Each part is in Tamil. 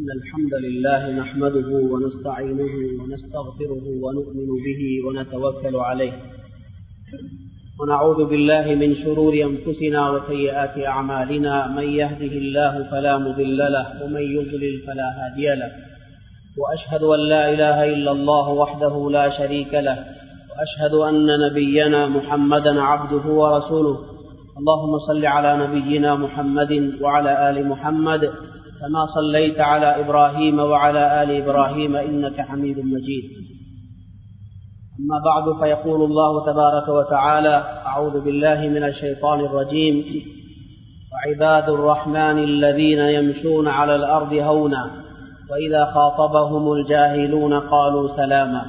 إن الحمد لله نحمده ونستعينه ونستغفره ونؤمن به ونتوكل عليه ونعوذ بالله من شرور أنفسنا وسيئات أعمالنا من يهده الله فلا مضل له ومن يضلل فلا هادي له وأشهد أن لا إله إلا الله وحده لا شريك له وأشهد أن نبينا محمدا عبده ورسوله اللهم صل على نبينا محمد وعلى آل محمد كما صليت على إبراهيم وعلى آل إبراهيم إنك حميد مجيد أما بعد فيقول الله تبارك وتعالى أعوذ بالله من الشيطان الرجيم وعباد الرحمن الذين يمشون على الأرض هونا وإذا خاطبهم الجاهلون قالوا سلاما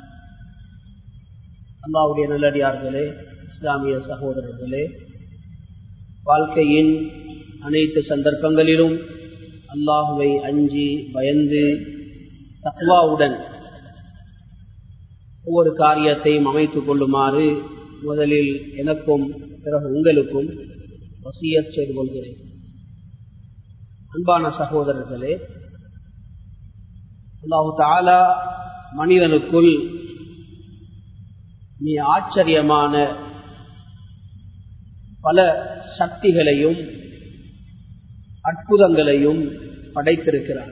அல்லாவுடைய நல்லடியார்களே இஸ்லாமிய சகோதரர்களே வாழ்க்கையின் அனைத்து சந்தர்ப்பங்களிலும் அல்லாஹுவை அஞ்சி பயந்து தக்வாவுடன் ஒவ்வொரு காரியத்தையும் அமைத்துக் கொள்ளுமாறு முதலில் எனக்கும் பிறகு உங்களுக்கும் வசியத் செய்து கொள்கிறேன் அன்பான சகோதரர்களே அல்லாஹு தாலா மனிதனுக்குள் நீ ஆச்சரியமான பல சக்திகளையும் அற்புதங்களையும் படைத்திருக்கிறார்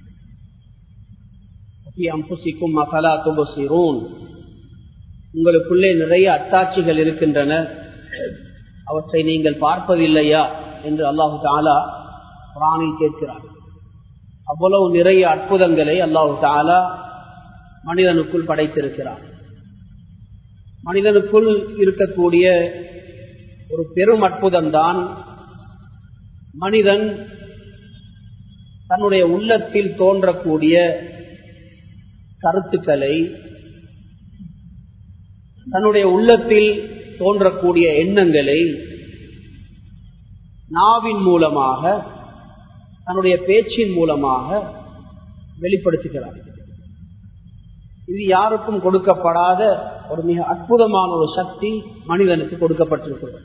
அம்புசிக்கும் மகளா துபசிரோன் உங்களுக்குள்ளே நிறைய அத்தாட்சிகள் இருக்கின்றன அவற்றை நீங்கள் பார்ப்பதில்லையா என்று அல்லாஹு தாலா பிராணில் கேட்கிறார் அவ்வளவு நிறைய அற்புதங்களை அல்லாஹு தாலா மனிதனுக்குள் படைத்திருக்கிறார் மனிதனுக்குள் இருக்கக்கூடிய ஒரு பெரும் அற்புதம்தான் மனிதன் தன்னுடைய உள்ளத்தில் தோன்றக்கூடிய கருத்துக்களை தன்னுடைய உள்ளத்தில் தோன்றக்கூடிய எண்ணங்களை நாவின் மூலமாக தன்னுடைய பேச்சின் மூலமாக வெளிப்படுத்துகிறார் இது யாருக்கும் கொடுக்கப்படாத ஒரு மிக அற்புதமான ஒரு சக்தி மனிதனுக்கு கொடுக்கப்பட்டிருக்கிறது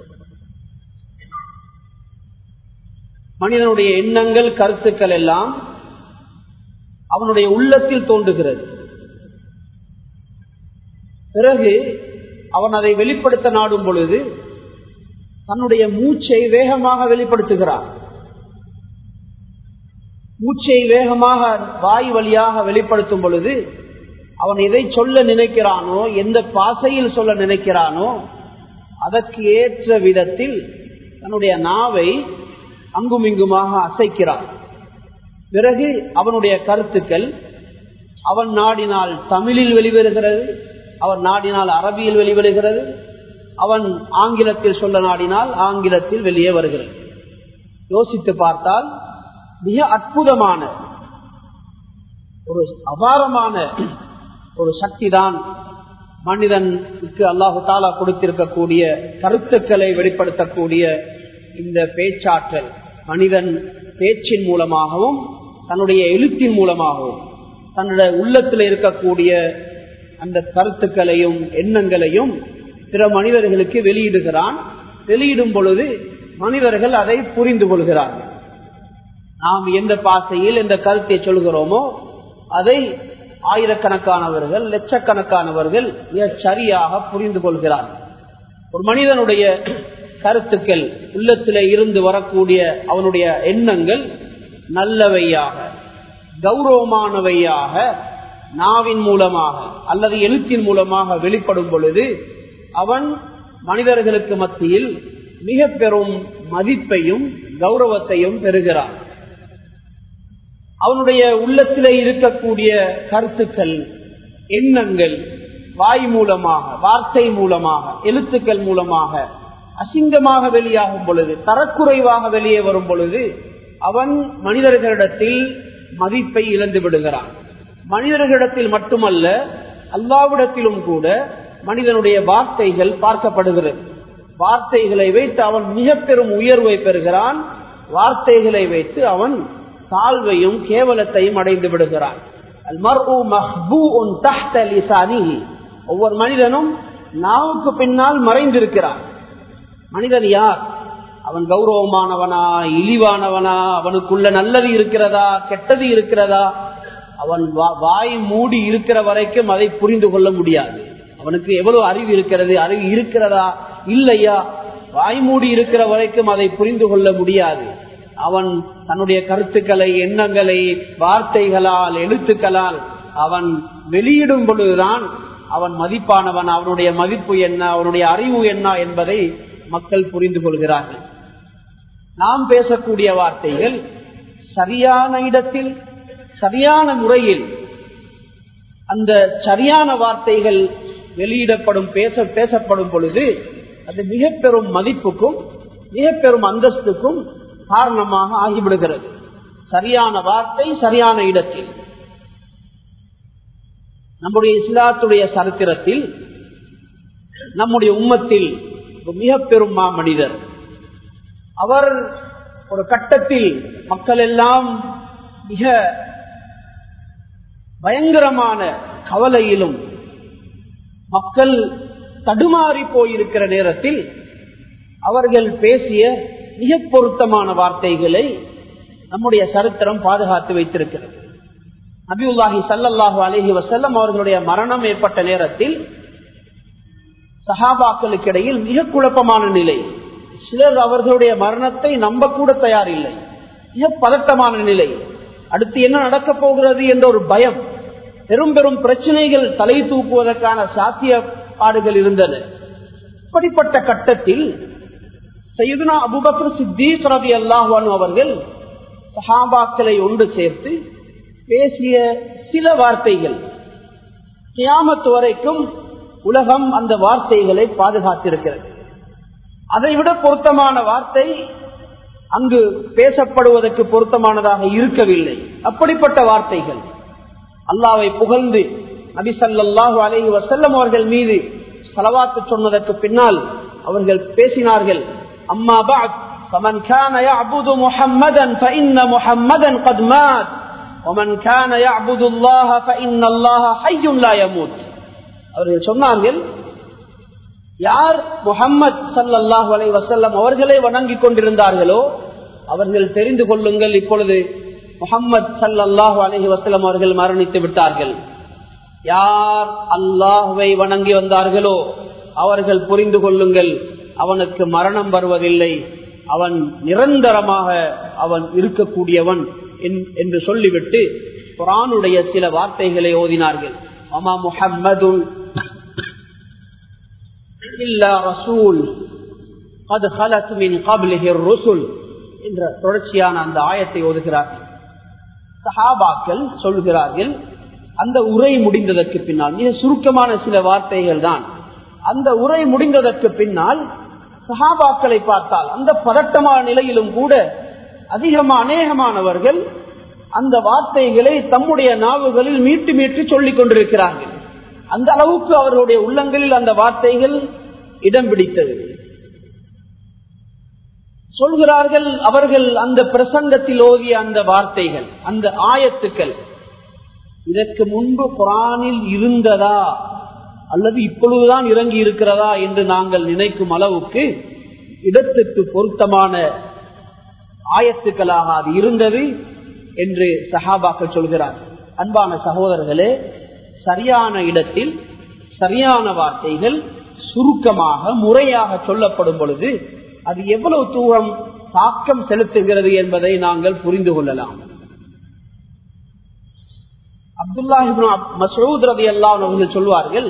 மனிதனுடைய எண்ணங்கள் கருத்துக்கள் எல்லாம் அவனுடைய உள்ளத்தில் தோன்றுகிறது பிறகு அவன் அதை வெளிப்படுத்த நாடும் பொழுது தன்னுடைய மூச்சை வேகமாக வெளிப்படுத்துகிறான் மூச்சை வேகமாக வாய் வழியாக வெளிப்படுத்தும் பொழுது அவன் எதை சொல்ல நினைக்கிறானோ எந்த பாசையில் சொல்ல நினைக்கிறானோ அதற்கு ஏற்ற விதத்தில் தன்னுடைய நாவை அங்குமிங்குமாக அசைக்கிறான் பிறகு அவனுடைய கருத்துக்கள் அவன் நாடினால் தமிழில் வெளிவருகிறது அவன் நாடினால் அரபியில் வெளிவருகிறது அவன் ஆங்கிலத்தில் சொல்ல நாடினால் ஆங்கிலத்தில் வெளியே வருகிறது யோசித்து பார்த்தால் மிக அற்புதமான ஒரு அபாரமான ஒரு சக்தி தான் மனிதனுக்கு அல்லாஹு தாலா கொடுத்திருக்கக்கூடிய கருத்துக்களை வெளிப்படுத்தக்கூடிய இந்த பேச்சாற்றல் மனிதன் பேச்சின் மூலமாகவும் தன்னுடைய எழுத்தின் மூலமாகவும் தன்னுடைய உள்ளத்தில் இருக்கக்கூடிய அந்த கருத்துக்களையும் எண்ணங்களையும் பிற மனிதர்களுக்கு வெளியிடுகிறான் வெளியிடும் பொழுது மனிதர்கள் அதை புரிந்து கொள்கிறார்கள் நாம் எந்த பாசையில் எந்த கருத்தை சொல்கிறோமோ அதை ஆயிரக்கணக்கானவர்கள் லட்சக்கணக்கானவர்கள் சரியாக புரிந்து கொள்கிறார்கள் ஒரு மனிதனுடைய கருத்துக்கள் உள்ளத்திலே இருந்து வரக்கூடிய அவனுடைய எண்ணங்கள் நல்லவையாக கௌரவமானவையாக நாவின் மூலமாக அல்லது எழுத்தின் மூலமாக வெளிப்படும் பொழுது அவன் மனிதர்களுக்கு மத்தியில் மிக பெரும் மதிப்பையும் கௌரவத்தையும் பெறுகிறான் அவனுடைய உள்ளத்திலே இருக்கக்கூடிய கருத்துக்கள் எண்ணங்கள் வாய் மூலமாக வார்த்தை மூலமாக எழுத்துக்கள் மூலமாக அசிங்கமாக வெளியாகும் பொழுது தரக்குறைவாக வெளியே வரும் பொழுது அவன் மனிதர்களிடத்தில் மதிப்பை இழந்து விடுகிறான் மனிதர்களிடத்தில் மட்டுமல்ல அல்லாவிடத்திலும் கூட மனிதனுடைய வார்த்தைகள் பார்க்கப்படுகிறது வார்த்தைகளை வைத்து அவன் மிக பெரும் உயர்வை பெறுகிறான் வார்த்தைகளை வைத்து அவன் தாழ்வையும் கேவலத்தையும் அடைந்து விடுகிறான் ஒவ்வொரு மனிதனும் நாவுக்கு பின்னால் மறைந்திருக்கிறான் மனிதன் யார் அவன் கௌரவமானவனா இழிவானவனா அவனுக்குள்ள நல்லது இருக்கிறதா கெட்டது இருக்கிறதா அவன் வாய் மூடி இருக்கிற வரைக்கும் அதை புரிந்து கொள்ள முடியாது அவனுக்கு எவ்வளவு அறிவு இருக்கிறது அறிவு இருக்கிறதா இல்லையா வாய் மூடி இருக்கிற வரைக்கும் அதை புரிந்து கொள்ள முடியாது அவன் தன்னுடைய கருத்துக்களை எண்ணங்களை வார்த்தைகளால் எழுத்துக்களால் அவன் வெளியிடும் பொழுதுதான் அவன் மதிப்பானவன் அவனுடைய மதிப்பு என்ன அவனுடைய அறிவு என்ன என்பதை மக்கள் புரிந்து கொள்கிறார்கள் நாம் பேசக்கூடிய வார்த்தைகள் சரியான இடத்தில் சரியான முறையில் அந்த சரியான வார்த்தைகள் வெளியிடப்படும் பேச பேசப்படும் பொழுது அது மிக பெரும் மதிப்புக்கும் மிக பெரும் அந்தஸ்துக்கும் காரணமாக ஆகிவிடுகிறது சரியான வார்த்தை சரியான இடத்தில் நம்முடைய இஸ்லாத்துடைய சரித்திரத்தில் நம்முடைய உம்மத்தில் மிக பெரும் மனிதர் அவர் ஒரு கட்டத்தில் மக்கள் எல்லாம் மிக பயங்கரமான கவலையிலும் மக்கள் தடுமாறி போயிருக்கிற நேரத்தில் அவர்கள் பேசிய மிக பொருத்தமான வார்த்தைகளை நம்முடைய சரித்திரம் பாதுகாத்து வைத்திருக்கிறது நபியுல்லாஹி சல்லல்லாஹு அலஹி வசல்லம் அவர்களுடைய மரணம் ஏற்பட்ட நேரத்தில் சஹாபாக்களுக்கு இடையில் மிக குழப்பமான நிலை சிலர் அவர்களுடைய மரணத்தை நம்ப கூட தயாரில்லை மிக பதட்டமான நிலை அடுத்து என்ன நடக்கப் போகிறது என்ற ஒரு பயம் பெரும் பெரும் பிரச்சனைகள் தலை தூக்குவதற்கான சாத்தியப்பாடுகள் இருந்தன இப்படிப்பட்ட கட்டத்தில் சைதுனா அபுபக்கர் சித்தீக் ரதி அல்லாஹான் அவர்கள் சஹாபாக்களை ஒன்று சேர்த்து பேசிய சில வார்த்தைகள் கியாமத்து வரைக்கும் உலகம் அந்த வார்த்தைகளை பாதுகாத்திருக்கிறது அதைவிட பொருத்தமான வார்த்தை அங்கு பேசப்படுவதற்கு பொருத்தமானதாக இருக்கவில்லை அப்படிப்பட்ட வார்த்தைகள் அல்லாவை புகழ்ந்து நபி சல்லாஹூ அலஹி வசல்லம் அவர்கள் மீது செலவாத்து சொன்னதற்கு பின்னால் அவர்கள் பேசினார்கள் அம்மா பாத் فمن كان يعبد محمدا فإن محمدا قد مات ومن كان يعبد الله فإن الله حي لا يموت அவர்கள் சொன்னார்கள் யார் முகம்மது சல்லாஹ் அலை வசல்லம் அவர்களே வணங்கிக் கொண்டிருந்தார்களோ அவர்கள் தெரிந்து கொள்ளுங்கள் இப்பொழுது முகம்மது சல்லாஹு அலஹி வசலம் அவர்கள் மரணித்து விட்டார்கள் யார் அல்லாஹுவை வணங்கி வந்தார்களோ அவர்கள் புரிந்து கொள்ளுங்கள் அவனுக்கு மரணம் வருவதில்லை அவன் நிரந்தரமாக அவன் இருக்கக்கூடியவன் என்று சொல்லிவிட்டு குரானுடைய சில வார்த்தைகளை ஓதினார்கள் அமா முஹம்மது என்ற தொடர்ச்சியான அந்த ஆயத்தை ஓதுகிறார்கள் சஹாபாக்கள் சொல்கிறார்கள் அந்த உரை முடிந்ததற்கு பின்னால் மிக சுருக்கமான சில வார்த்தைகள் தான் அந்த உரை முடிந்ததற்கு பின்னால் சஹாபாக்களை பார்த்தால் அந்த பதட்டமான நிலையிலும் கூட அதிகமா அநேகமானவர்கள் அந்த வார்த்தைகளை தம்முடைய நாவுகளில் மீட்டு மீட்டு சொல்லிக் கொண்டிருக்கிறார்கள் அந்த அளவுக்கு அவர்களுடைய உள்ளங்களில் அந்த வார்த்தைகள் இடம் பிடித்தது சொல்கிறார்கள் அவர்கள் அந்த பிரசங்கத்தில் ஓதிய அந்த வார்த்தைகள் அந்த ஆயத்துக்கள் இதற்கு முன்பு குரானில் இருந்ததா அல்லது இப்பொழுதுதான் இறங்கி இருக்கிறதா என்று நாங்கள் நினைக்கும் அளவுக்கு இடத்துக்கு பொருத்தமான ஆயத்துக்களாக அது இருந்தது என்று சஹாபாக்கள் சொல்கிறார் அன்பான சகோதரர்களே சரியான இடத்தில் சரியான வார்த்தைகள் சுருக்கமாக முறையாக சொல்லப்படும் பொழுது அது எவ்வளவு தூரம் தாக்கம் செலுத்துகிறது என்பதை நாங்கள் புரிந்து கொள்ளலாம் அப்துல்லா மசூத் ரவி அல்லாஹ் அவர்கள் சொல்வார்கள்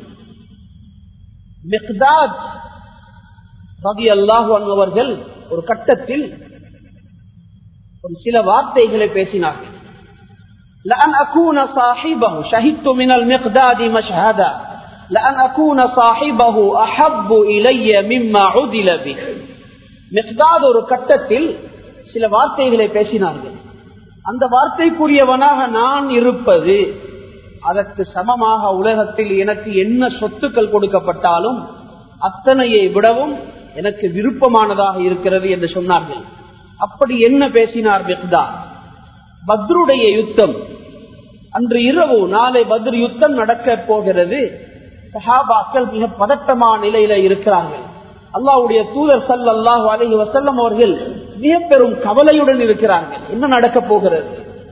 மிக்தாத் ரவி அல்லாஹ் அவர்கள் ஒரு கட்டத்தில் ஒரு சில வார்த்தைகளை பேசினார்கள் لأن أكون صاحبه شهدت من المقداد مشهدا لأن أكون صاحبه أحب إلي مما عدل به மிக்தாத் ஒரு கட்டத்தில் சில வார்த்தைகளை பேசினார்கள் அந்த வார்த்தைக்குரியவனாக நான் இருப்பது அதற்கு சமமாக உலகத்தில் எனக்கு என்ன சொத்துக்கள் கொடுக்கப்பட்டாலும் அத்தனையை விடவும் எனக்கு விருப்பமானதாக இருக்கிறது என்று சொன்னார்கள் அப்படி என்ன பேசினார் மிக்தா பத்ருடைய யுத்தம் அன்று இரவு நாளை பத்ரு யுத்தம் நடக்க போகிறது சஹாபாக்கள் மிக பதட்டமான நிலையில இருக்கிறார்கள் அல்லாவுடைய தூதர் சல்லாஹூ அலஹி வசல்லம் அவர்கள் மிக பெரும் கவலையுடன் இருக்கிறார்கள் என்ன நடக்க போகிறது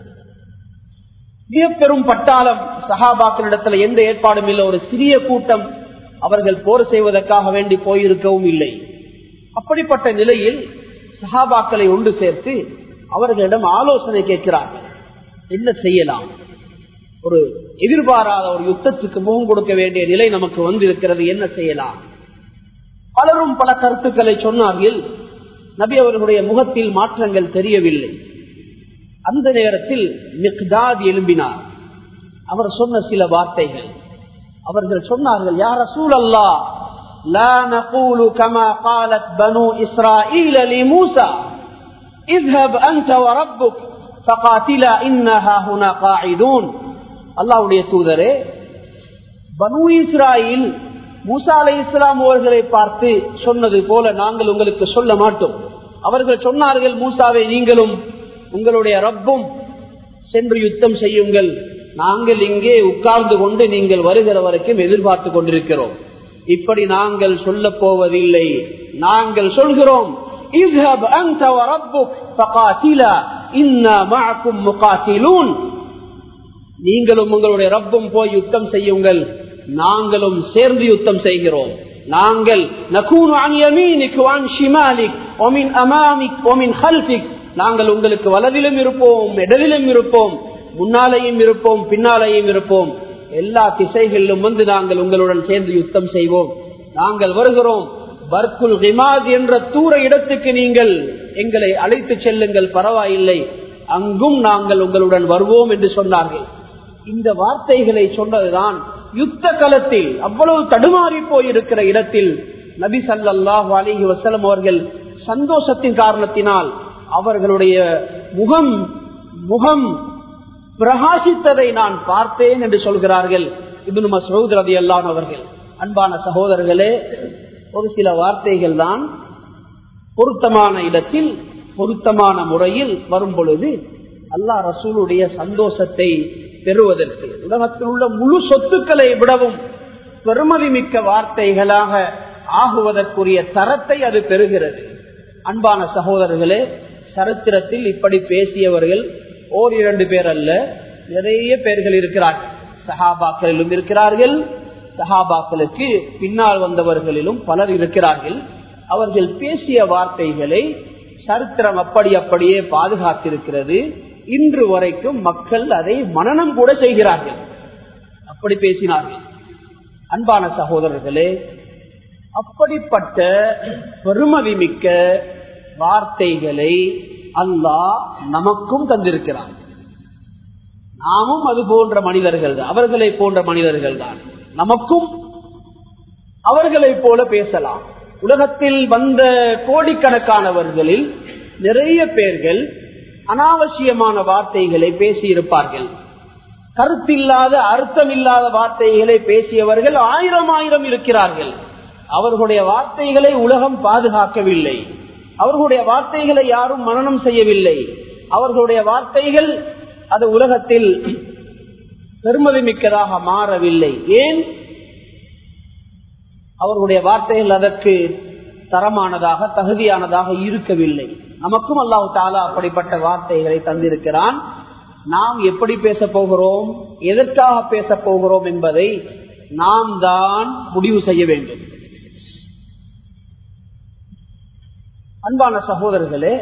மிக பெரும் பட்டாளம் சஹாபாக்களிடத்துல எந்த ஏற்பாடும் இல்லை ஒரு சிறிய கூட்டம் அவர்கள் போர் செய்வதற்காக வேண்டி போயிருக்கவும் இல்லை அப்படிப்பட்ட நிலையில் சஹாபாக்களை ஒன்று சேர்த்து அவர்களிடம் ஆலோசனை கேட்கிறார்கள் என்ன செய்யலாம் ஒரு எதிர்பாராத ஒரு யுத்தத்துக்கு முகம் கொடுக்க வேண்டிய நிலை நமக்கு வந்திருக்கிறது என்ன செய்யலாம் பலரும் பல கருத்துக்களை சொன்னார்கள் நபி அவர்களுடைய முகத்தில் மாற்றங்கள் தெரியவில்லை அந்த நேரத்தில் மிக்தாத் எழும்பினார் அவர் சொன்ன சில வார்த்தைகள் அவர்கள் சொன்னார்கள் யார சூழல்லா لا نقول كما قالت بنو إسرائيل لموسى اذهب أنت وربك فقاتلا إنها هنا قاعدون அல்லாவுடைய தூதரே பனு இஸ்ராயில் மூசா அலை இஸ்லாம் அவர்களை பார்த்து சொன்னது போல நாங்கள் உங்களுக்கு சொல்ல மாட்டோம் அவர்கள் சொன்னார்கள் மூசாவை நீங்களும் உங்களுடைய ரப்பும் சென்று யுத்தம் செய்யுங்கள் நாங்கள் இங்கே உட்கார்ந்து கொண்டு நீங்கள் வருகிற வரைக்கும் எதிர்பார்த்து கொண்டிருக்கிறோம் இப்படி நாங்கள் சொல்ல போவதில்லை நாங்கள் சொல்கிறோம் நீங்களும் உங்களுடைய ரப்பும் போய் யுத்தம் செய்யுங்கள் நாங்களும் சேர்ந்து யுத்தம் செய்கிறோம் நாங்கள் நாங்கள் உங்களுக்கு வலதிலும் இருப்போம் இடலிலும் இருப்போம் முன்னாலேயும் இருப்போம் பின்னாலேயும் இருப்போம் எல்லா திசைகளிலும் வந்து நாங்கள் உங்களுடன் சேர்ந்து யுத்தம் செய்வோம் நாங்கள் வருகிறோம் பர்குல் ஹிமாத் என்ற தூர இடத்துக்கு நீங்கள் எங்களை அழைத்து செல்லுங்கள் பரவாயில்லை அங்கும் நாங்கள் உங்களுடன் வருவோம் என்று சொன்னார்கள் இந்த வார்த்தைகளை சொன்னதுதான் யுத்த களத்தில் அவ்வளவு தடுமாறி போயிருக்கிற இடத்தில் நபி சல்லாஹூ அலிஹி வசலம் அவர்கள் சந்தோஷத்தின் காரணத்தினால் அவர்களுடைய முகம் முகம் பிரகாசித்ததை நான் பார்த்தேன் என்று சொல்கிறார்கள் இபின் மசூத் ரதி அல்லான் அவர்கள் அன்பான சகோதரர்களே ஒரு சில வார்த்தைகள் தான் பொருத்தமான இடத்தில் பொருத்தமான முறையில் வரும் பொழுது அல்லா ரசூலுடைய சந்தோஷத்தை பெறுவதற்கு உலகத்தில் உள்ள முழு சொத்துக்களை விடவும் பெருமதி மிக்க வார்த்தைகளாக ஆகுவதற்குரிய தரத்தை அது பெறுகிறது அன்பான சகோதரர்களே சரித்திரத்தில் இப்படி பேசியவர்கள் ஓர் இரண்டு பேர் அல்ல நிறைய பேர்கள் இருக்கிறார்கள் சஹாபாக்களிலும் இருக்கிறார்கள் சஹாபாக்களுக்கு பின்னால் வந்தவர்களிலும் பலர் இருக்கிறார்கள் அவர்கள் பேசிய வார்த்தைகளை சரித்திரம் அப்படி அப்படியே பாதுகாத்திருக்கிறது இன்று வரைக்கும் மக்கள் அதை மனநம் கூட செய்கிறார்கள் அப்படி பேசினார்கள் அன்பான சகோதரர்களே அப்படிப்பட்ட பெருமதி மிக்க வார்த்தைகளை அல்லாஹ் நமக்கும் தந்திருக்கிறான் நாமும் அது போன்ற மனிதர்கள் தான் அவர்களை போன்ற மனிதர்கள் தான் நமக்கும் அவர்களை போல பேசலாம் உலகத்தில் வந்த கோடிக்கணக்கானவர்களில் நிறைய பேர்கள் அனாவசியமான வார்த்தைகளை பேசியிருப்பார்கள் கருத்தில்லாத அர்த்தமில்லாத வார்த்தைகளை பேசியவர்கள் ஆயிரம் ஆயிரம் இருக்கிறார்கள் அவர்களுடைய வார்த்தைகளை உலகம் பாதுகாக்கவில்லை அவர்களுடைய வார்த்தைகளை யாரும் மனநம் செய்யவில்லை அவர்களுடைய வார்த்தைகள் அது உலகத்தில் பெருமதி மிக்கதாக மாறவில்லை ஏன் அவர்களுடைய வார்த்தைகள் அதற்கு தரமானதாக தகுதியானதாக இருக்கவில்லை நமக்கும் அல்லாஹு தாலா அப்படிப்பட்ட வார்த்தைகளை தந்திருக்கிறான் நாம் எப்படி பேச போகிறோம் எதற்காக பேச போகிறோம் என்பதை நாம் தான் முடிவு செய்ய வேண்டும் அன்பான சகோதரர்களே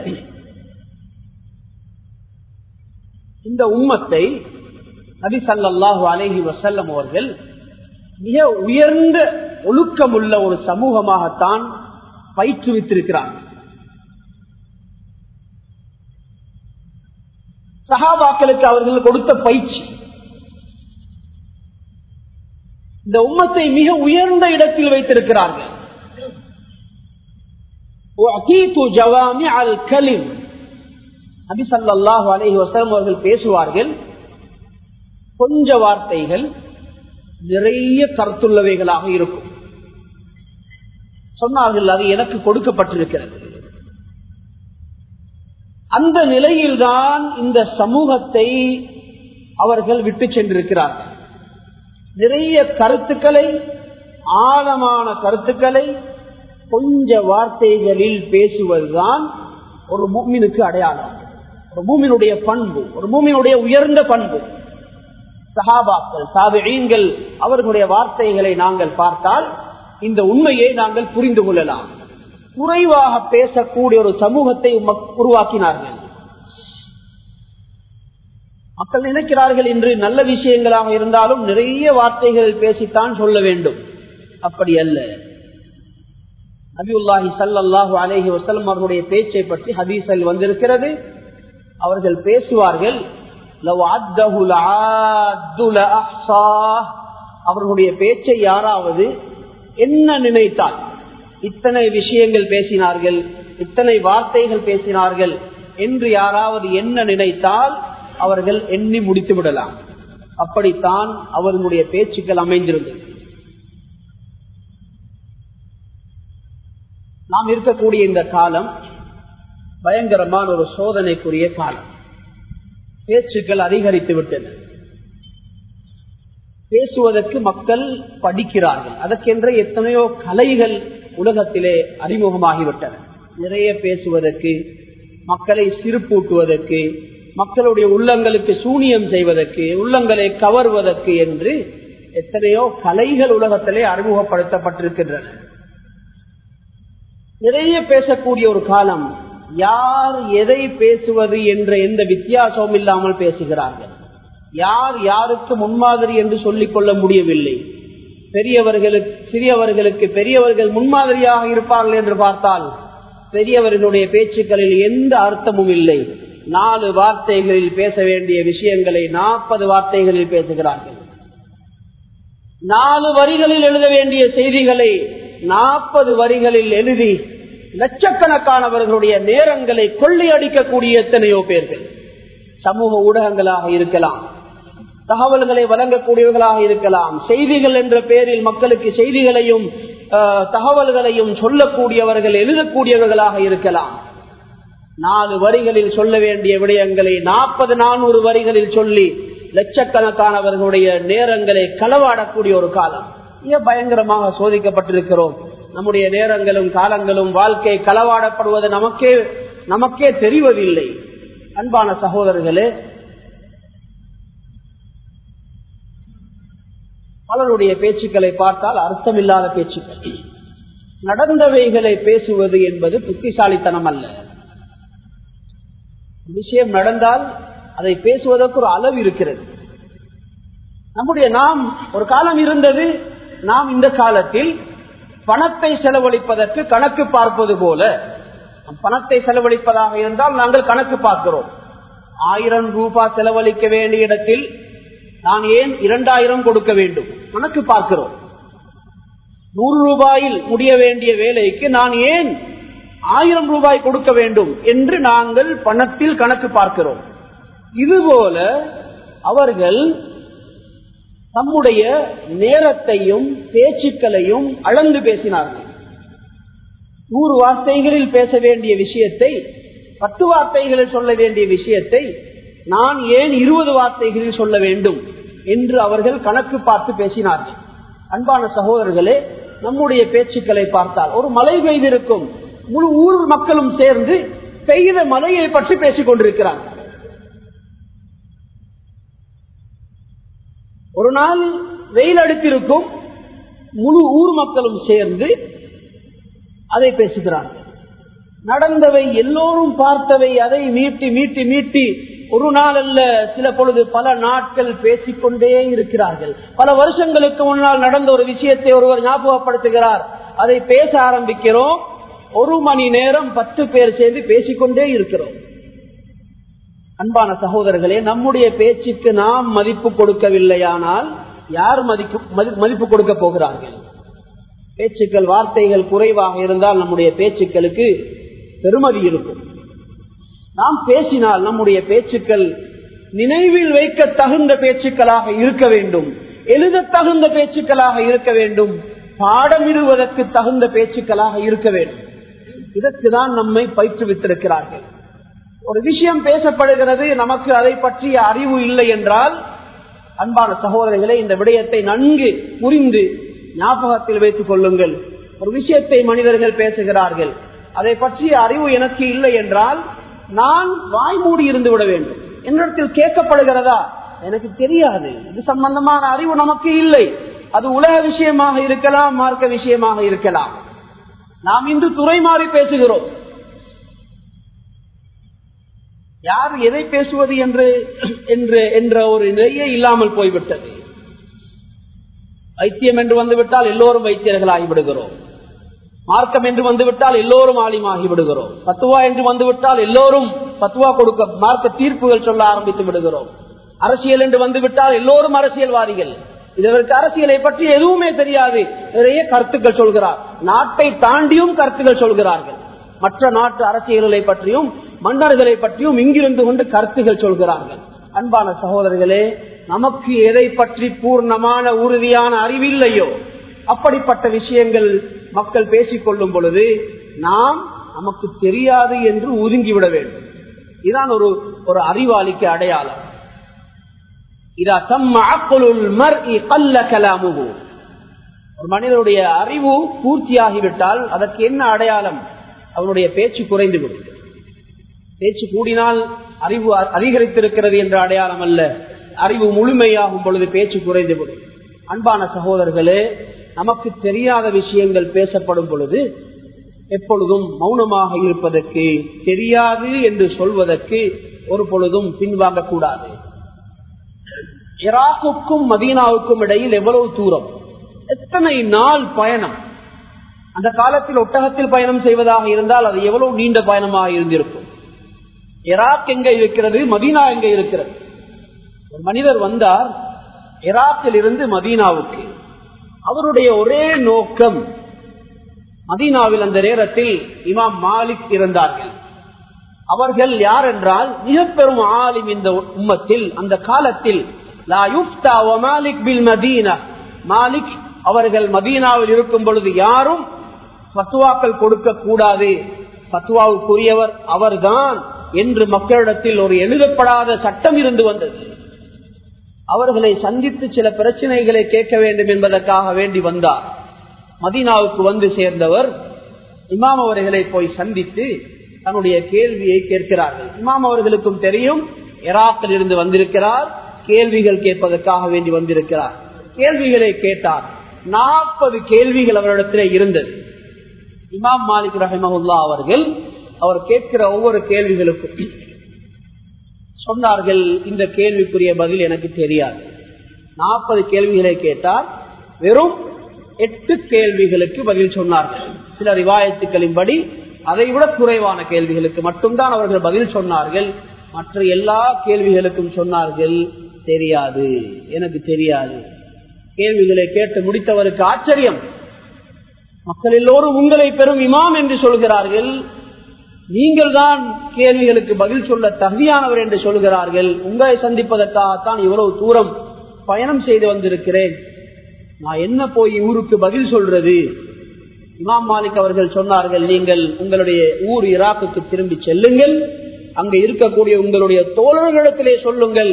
இந்த உம்மத்தை நபி சல்லாஹூ அலேஹி வசல்லம் அவர்கள் மிக உயர்ந்த ஒழுக்கமுள்ள ஒரு சமூகமாகத்தான் பயிற்றுவித்திருக்கிறார் சகாபாக்களுக்கு அவர்கள் கொடுத்த பயிற்சி இந்த உம்மத்தை மிக உயர்ந்த இடத்தில் வைத்திருக்கிறார்கள் நபிசல்லாஹு அலஹி வசலம் அவர்கள் பேசுவார்கள் கொஞ்ச வார்த்தைகள் நிறைய கருத்துள்ளவைகளாக இருக்கும் சொன்னார்கள் அது எனக்கு கொடுக்கப்பட்டிருக்கிறது அந்த நிலையில்தான் இந்த சமூகத்தை அவர்கள் விட்டு சென்றிருக்கிறார்கள் நிறைய கருத்துக்களை ஆழமான கருத்துக்களை கொஞ்ச வார்த்தைகளில் பேசுவதுதான் ஒரு மூமினுக்கு அடையாளம் ஒரு மூமினுடைய பண்பு ஒரு மூமினுடைய உயர்ந்த பண்பு சஹாபாக்கள் சாபிகள் அவர்களுடைய வார்த்தைகளை நாங்கள் பார்த்தால் இந்த உண்மையை நாங்கள் புரிந்து கொள்ளலாம் குறைவாக பேசக்கூடிய ஒரு சமூகத்தை உருவாக்கினார்கள் மக்கள் நினைக்கிறார்கள் என்று நல்ல விஷயங்களாக இருந்தாலும் நிறைய வார்த்தைகள் பேசித்தான் சொல்ல வேண்டும் அப்படி அல்ல நபியுல்லாஹி சல்லாஹு அலேஹி வசலம் அவர்களுடைய பேச்சை பற்றி ஹதீஸில் வந்திருக்கிறது அவர்கள் பேசுவார்கள் அவர்களுடைய பேச்சை யாராவது என்ன நினைத்தால் இத்தனை விஷயங்கள் பேசினார்கள் இத்தனை வார்த்தைகள் பேசினார்கள் என்று யாராவது என்ன நினைத்தால் அவர்கள் எண்ணி முடித்து விடலாம் அப்படித்தான் அவர்களுடைய பேச்சுக்கள் அமைந்திருந்தது நாம் இருக்கக்கூடிய இந்த காலம் பயங்கரமான ஒரு சோதனைக்குரிய காலம் பேச்சுக்கள் அதிகரித்து விட்டன பேசுவதற்கு மக்கள் படிக்கிறார்கள் அதற்கென்ற எத்தனையோ கலைகள் உலகத்திலே அறிமுகமாகிவிட்டன நிறைய பேசுவதற்கு மக்களை சிறுப்பூட்டுவதற்கு மக்களுடைய உள்ளங்களுக்கு சூனியம் செய்வதற்கு உள்ளங்களை கவர்வதற்கு என்று எத்தனையோ கலைகள் உலகத்திலே அறிமுகப்படுத்தப்பட்டிருக்கின்றன நிறைய பேசக்கூடிய ஒரு காலம் யார் எதை பேசுவது என்ற எந்த வித்தியாசமும் இல்லாமல் பேசுகிறார்கள் யார் யாருக்கு முன்மாதிரி என்று சொல்லிக் கொள்ள முடியவில்லை பெரியவர்களுக்கு சிறியவர்களுக்கு பெரியவர்கள் முன்மாதிரியாக இருப்பார்கள் என்று பார்த்தால் பெரியவர்களுடைய பேச்சுக்களில் எந்த அர்த்தமும் இல்லை நாலு வார்த்தைகளில் பேச வேண்டிய விஷயங்களை நாற்பது வார்த்தைகளில் பேசுகிறார்கள் நாலு வரிகளில் எழுத வேண்டிய செய்திகளை நாற்பது வரிகளில் எழுதி லட்சக்கணக்கானவர்களுடைய நேரங்களை கொள்ளையடிக்கக்கூடிய எத்தனையோ பேர்கள் சமூக ஊடகங்களாக இருக்கலாம் தகவல்களை வழங்கக்கூடியவர்களாக இருக்கலாம் செய்திகள் என்ற பெயரில் மக்களுக்கு செய்திகளையும் தகவல்களையும் சொல்லக்கூடியவர்கள் எழுதக்கூடியவர்களாக இருக்கலாம் நாலு வரிகளில் சொல்ல வேண்டிய விடயங்களை நாற்பது நானூறு வரிகளில் சொல்லி லட்சக்கணக்கானவர்களுடைய நேரங்களை களவாடக்கூடிய ஒரு காலம் மிக பயங்கரமாக சோதிக்கப்பட்டிருக்கிறோம் நம்முடைய நேரங்களும் காலங்களும் வாழ்க்கை களவாடப்படுவது நமக்கே நமக்கே தெரிவதில்லை அன்பான சகோதரர்களே பலருடைய பேச்சுக்களை பார்த்தால் அர்த்தமில்லாத பேச்சுக்கள் நடந்தவைகளை பேசுவது என்பது புத்திசாலித்தனம் அல்ல விஷயம் நடந்தால் அதை பேசுவதற்கு ஒரு அளவு இருக்கிறது நம்முடைய நாம் ஒரு காலம் இருந்தது நாம் இந்த காலத்தில் பணத்தை செலவழிப்பதற்கு கணக்கு பார்ப்பது போல பணத்தை செலவழிப்பதாக இருந்தால் நாங்கள் கணக்கு பார்க்கிறோம் ஆயிரம் ரூபாய் செலவழிக்க வேண்டிய இடத்தில் நான் ஏன் இரண்டாயிரம் கொடுக்க வேண்டும் கணக்கு பார்க்கிறோம் நூறு ரூபாயில் முடிய வேண்டிய வேலைக்கு நான் ஏன் ஆயிரம் ரூபாய் கொடுக்க வேண்டும் என்று நாங்கள் பணத்தில் கணக்கு பார்க்கிறோம் இதுபோல அவர்கள் தம்முடைய நேரத்தையும் பேச்சுக்களையும் அளந்து பேசினார்கள் நூறு வார்த்தைகளில் பேச வேண்டிய விஷயத்தை பத்து வார்த்தைகளில் சொல்ல வேண்டிய விஷயத்தை நான் ஏன் இருபது வார்த்தைகளில் சொல்ல வேண்டும் என்று அவர்கள் கணக்கு பார்த்து பேசினார்கள் அன்பான சகோதரர்களே நம்முடைய பேச்சுக்களை பார்த்தால் ஒரு மழை பெய்திருக்கும் முழு ஊர் மக்களும் சேர்ந்து பெய்த மலையை பற்றி பேசிக் கொண்டிருக்கிறார்கள் ஒரு நாள் வெயில் அடித்திருக்கும் முழு ஊர் மக்களும் சேர்ந்து அதை பேசுகிறார்கள் நடந்தவை எல்லோரும் பார்த்தவை அதை மீட்டி மீட்டி மீட்டி ஒரு நாள் அல்ல சில பொழுது பல நாட்கள் பேசிக்கொண்டே இருக்கிறார்கள் பல வருஷங்களுக்கு முன்னால் நடந்த ஒரு விஷயத்தை ஒருவர் ஞாபகப்படுத்துகிறார் அதை பேச ஆரம்பிக்கிறோம் ஒரு மணி நேரம் பத்து பேர் சேர்ந்து பேசிக்கொண்டே இருக்கிறோம் அன்பான சகோதரர்களே நம்முடைய பேச்சுக்கு நாம் மதிப்பு கொடுக்கவில்லையானால் யார் மதிப்பு மதிப்பு கொடுக்க போகிறார்கள் பேச்சுக்கள் வார்த்தைகள் குறைவாக இருந்தால் நம்முடைய பேச்சுக்களுக்கு பெருமதி இருக்கும் நாம் பேசினால் நம்முடைய பேச்சுக்கள் நினைவில் வைக்க தகுந்த பேச்சுக்களாக இருக்க வேண்டும் எழுத தகுந்த பேச்சுக்களாக இருக்க வேண்டும் பாடமிடுவதற்கு தகுந்த பேச்சுக்களாக இருக்க வேண்டும் இதற்குதான் நம்மை பயிற்றுவித்திருக்கிறார்கள் ஒரு விஷயம் பேசப்படுகிறது நமக்கு அதை பற்றிய அறிவு இல்லை என்றால் அன்பான சகோதரர்களே இந்த விடயத்தை நன்கு புரிந்து ஞாபகத்தில் வைத்துக் கொள்ளுங்கள் ஒரு விஷயத்தை மனிதர்கள் பேசுகிறார்கள் அதை பற்றிய அறிவு எனக்கு இல்லை என்றால் நான் வாய் மூடி இருந்து விட வேண்டும் என்னிடத்தில் கேட்கப்படுகிறதா எனக்கு தெரியாது இது சம்பந்தமான அறிவு நமக்கு இல்லை அது உலக விஷயமாக இருக்கலாம் மார்க்க விஷயமாக இருக்கலாம் நாம் இன்று துறை மாறி பேசுகிறோம் யார் எதை பேசுவது என்று என்று என்ற ஒரு நிலையே இல்லாமல் போய்விட்டது வைத்தியம் என்று வந்துவிட்டால் எல்லோரும் வைத்தியர்கள் ஆகிவிடுகிறோம் மார்க்கம் என்று வந்துவிட்டால் எல்லோரும் ஆலிமாகி விடுகிறோம் பத்துவா என்று வந்துவிட்டால் எல்லோரும் பத்துவா கொடுக்க மார்க்க தீர்ப்புகள் சொல்ல ஆரம்பித்து விடுகிறோம் அரசியல் என்று வந்துவிட்டால் எல்லோரும் அரசியல்வாதிகள் இதற்கு அரசியலை பற்றி எதுவுமே தெரியாது நிறைய கருத்துக்கள் சொல்கிறார் நாட்டை தாண்டியும் கருத்துக்கள் சொல்கிறார்கள் மற்ற நாட்டு அரசியல்களை பற்றியும் மன்னர்களை பற்றியும் இங்கிருந்து கொண்டு கருத்துகள் சொல்கிறார்கள் அன்பான சகோதரர்களே நமக்கு எதை பற்றி பூர்ணமான உறுதியான அறிவில்லையோ அப்படிப்பட்ட விஷயங்கள் மக்கள் பேசிக் கொள்ளும் பொழுது நாம் நமக்கு தெரியாது என்று ஒதுங்கிவிட வேண்டும் இதுதான் ஒரு ஒரு அறிவாளிக்கு அடையாளம் இதா கலாமுகு ஒரு மனிதனுடைய அறிவு பூர்த்தியாகிவிட்டால் அதற்கு என்ன அடையாளம் அவனுடைய பேச்சு குறைந்துவிடும் பேச்சு கூடினால் அறிவு அதிகரித்திருக்கிறது என்ற அடையாளம் அல்ல அறிவு முழுமையாகும் பொழுது பேச்சு குறைந்துவிடும் அன்பான சகோதரர்களே நமக்கு தெரியாத விஷயங்கள் பேசப்படும் பொழுது எப்பொழுதும் மௌனமாக இருப்பதற்கு தெரியாது என்று சொல்வதற்கு ஒரு பொழுதும் பின்வாங்க கூடாது ஈராக்குக்கும் மதீனாவுக்கும் இடையில் எவ்வளவு தூரம் எத்தனை நாள் பயணம் அந்த காலத்தில் ஒட்டகத்தில் பயணம் செய்வதாக இருந்தால் அது எவ்வளவு நீண்ட பயணமாக இருந்திருக்கும் ஈராக் எங்க இருக்கிறது மதீனா எங்க இருக்கிறது ஒரு மனிதர் வந்தார் ஈராக்கில் இருந்து மதீனாவுக்கு அவருடைய ஒரே நோக்கம் மதீனாவில் அந்த நேரத்தில் இமாம் மாலிக் இருந்தார்கள் அவர்கள் யார் என்றால் மிக பெரும் ஆலிம் இந்த உம்மத்தில் அந்த காலத்தில் மாலிக் அவர்கள் மதீனாவில் இருக்கும் பொழுது யாரும் பத்துவாக்கள் கொடுக்க கூடாது பத்துவாவுக்குரியவர் அவர்தான் என்று மக்களிடத்தில் ஒரு எழுதப்படாத சட்டம் இருந்து வந்தது அவர்களை சந்தித்து சில பிரச்சனைகளை கேட்க வேண்டும் என்பதற்காக வேண்டி வந்தார் மதீனாவுக்கு வந்து சேர்ந்தவர் இமாம் அவர்களை போய் சந்தித்து தன்னுடைய கேள்வியை கேட்கிறார்கள் இமாம் அவர்களுக்கும் தெரியும் எராக்கில் இருந்து வந்திருக்கிறார் கேள்விகள் கேட்பதற்காக வேண்டி வந்திருக்கிறார் கேள்விகளை கேட்டார் நாற்பது கேள்விகள் அவரிடத்திலே இருந்தது இமாம் மாலிக் ரஹிமஹுல்லா அவர்கள் அவர் கேட்கிற ஒவ்வொரு கேள்விகளுக்கும் சொன்னார்கள் இந்த கேள்விக்குரிய பதில் எனக்கு தெரியாது நாற்பது கேள்விகளை கேட்டார் வெறும் எட்டு கேள்விகளுக்கு பதில் சொன்னார்கள் சில ரிவாயத்துக்களின்படி அதை விட குறைவான கேள்விகளுக்கு மட்டும்தான் அவர்கள் பதில் சொன்னார்கள் மற்ற எல்லா கேள்விகளுக்கும் சொன்னார்கள் தெரியாது எனக்கு தெரியாது கேள்விகளை கேட்டு முடித்தவருக்கு ஆச்சரியம் மக்கள் எல்லோரும் உங்களை பெரும் இமாம் என்று சொல்கிறார்கள் நீங்கள் தான் கேள்விகளுக்கு பதில் சொல்ல தகுதியானவர் என்று சொல்கிறார்கள் உங்களை சந்திப்பதற்காகத்தான் இவ்வளவு தூரம் பயணம் செய்து வந்திருக்கிறேன் நான் என்ன போய் ஊருக்கு பதில் சொல்றது இமாம் மாலிக் அவர்கள் சொன்னார்கள் நீங்கள் உங்களுடைய ஊர் ஈராக்குக்கு திரும்பி செல்லுங்கள் அங்க இருக்கக்கூடிய உங்களுடைய தோழர்களிடத்திலே சொல்லுங்கள்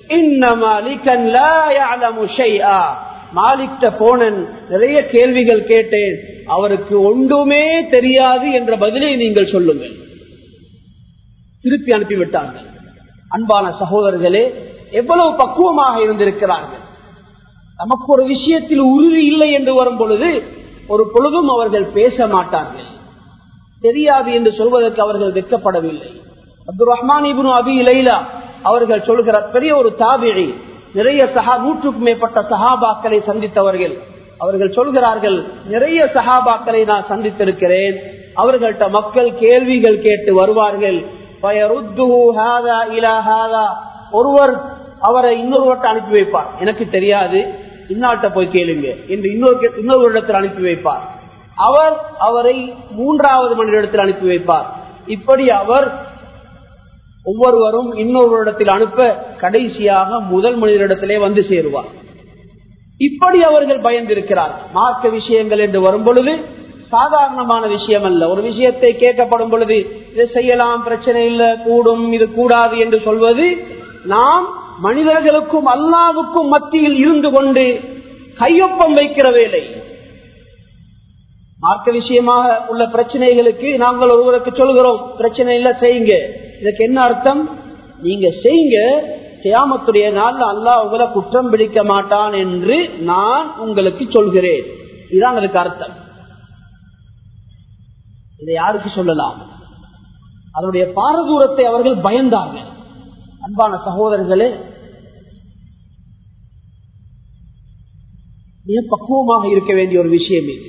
மாலிக்ட போனன் நிறைய கேள்விகள் கேட்டேன் அவருக்கு ஒன்றுமே தெரியாது என்ற பதிலை நீங்கள் சொல்லுங்கள் திருப்பி அனுப்பிவிட்டார்கள் அன்பான சகோதரர்களே எவ்வளவு பக்குவமாக இருந்திருக்கிறார்கள் நமக்கு ஒரு விஷயத்தில் உறுதி இல்லை என்று வரும் பொழுது ஒரு பொழுதும் அவர்கள் பேச மாட்டார்கள் தெரியாது என்று சொல்வதற்கு அவர்கள் வெக்கப்படவில்லை அப்துல் ரஹ்மான் இபுன் அபி இலைலா அவர்கள் சொல்கிற பெரிய ஒரு தாபிழி நிறைய சஹா நூற்றுக்கும் மேற்பட்ட சஹாபாக்களை சந்தித்தவர்கள் அவர்கள் சொல்கிறார்கள் நிறைய சஹாபாக்களை நான் சந்தித்திருக்கிறேன் அவர்கள்ட்ட மக்கள் கேள்விகள் கேட்டு வருவார்கள் ஒருவர் அவரை இன்னொருவர்கிட்ட அனுப்பி வைப்பார் எனக்கு தெரியாது இன்னாட்ட போய் கேளுங்க என்று இன்னொரு இன்னொரு இடத்தில் அனுப்பி வைப்பார் அவர் அவரை மூன்றாவது மனிதத்தில் அனுப்பி வைப்பார் இப்படி அவர் ஒவ்வொருவரும் இன்னொரு இடத்தில் அனுப்ப கடைசியாக முதல் மனிதரிடத்திலே வந்து சேருவார் இப்படி அவர்கள் பயந்திருக்கிறார் மார்க்க விஷயங்கள் என்று வரும் பொழுது சாதாரணமான விஷயம் அல்ல ஒரு விஷயத்தை கேட்கப்படும் பொழுது இதை செய்யலாம் பிரச்சனை இல்ல கூடும் இது கூடாது என்று சொல்வது நாம் மனிதர்களுக்கும் அல்லாவுக்கும் மத்தியில் இருந்து கொண்டு கையொப்பம் வைக்கிற வேலை மார்க்க விஷயமாக உள்ள பிரச்சனைகளுக்கு நாங்கள் ஒருவருக்கு சொல்கிறோம் பிரச்சனை இல்ல செய்யுங்க இதுக்கு என்ன அர்த்தம் நீங்க செய்யுங்க கியாமத்துடைய நாள் அல்லாஹ் உங்களை குற்றம் பிடிக்க மாட்டான் என்று நான் உங்களுக்கு சொல்கிறேன் இதுதான் அதுக்கு அர்த்தம் இதை யாருக்கு சொல்லலாம் அதனுடைய பாரதூரத்தை அவர்கள் பயந்தார்கள் அன்பான சகோதரர்களே மிக பக்குவமாக இருக்க வேண்டிய ஒரு விஷயம் இது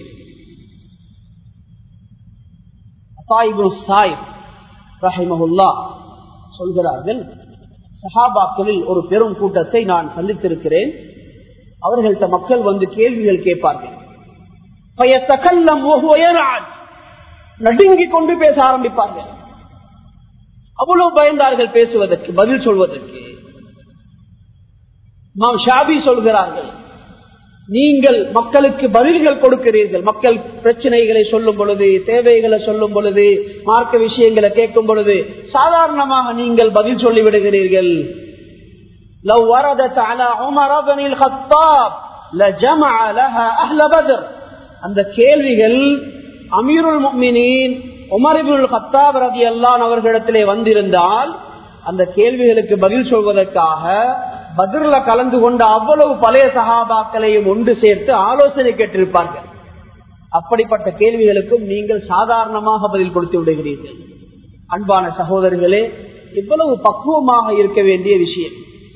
சொல்கிறார்கள் சஹாபாக்களில் ஒரு பெரும் கூட்டத்தை நான் சந்தித்திருக்கிறேன் அவர்கள்ட்ட மக்கள் வந்து கேள்விகள் கேட்பார்கள் நடுங்கிக் கொண்டு பேச ஆரம்பிப்பார்கள் அவ்வளவு பயந்தார்கள் பேசுவதற்கு பதில் சொல்வதற்கு நாம் ஷாபி சொல்கிறார்கள் நீங்கள் மக்களுக்கு பதில்கள் கொடுக்கிறீர்கள் மக்கள் பிரச்சனைகளை சொல்லும் பொழுது தேவைகளை சொல்லும் பொழுது மார்க்க விஷயங்களை கேட்கும் பொழுது சாதாரணமாக நீங்கள் பதில் சொல்லி விடுகிறீர்கள் அந்த கேள்விகள் அமீருல் முக்மினின் உமரிபுல் ஹத்தாப் ரதி அல்லான் அவர்களிடத்திலே வந்திருந்தால் அந்த கேள்விகளுக்கு பதில் சொல்வதற்காக பதிர்ல கலந்து கொண்ட அவ்வளவு பழைய சகாபாக்களையும் ஒன்று சேர்த்து ஆலோசனை கேட்டிருப்பார்கள் அப்படிப்பட்ட கேள்விகளுக்கும் நீங்கள் சாதாரணமாக பதில் கொடுத்து விடுகிறீர்கள் அன்பான சகோதரர்களே இவ்வளவு பக்குவமாக இருக்க வேண்டிய விஷயம்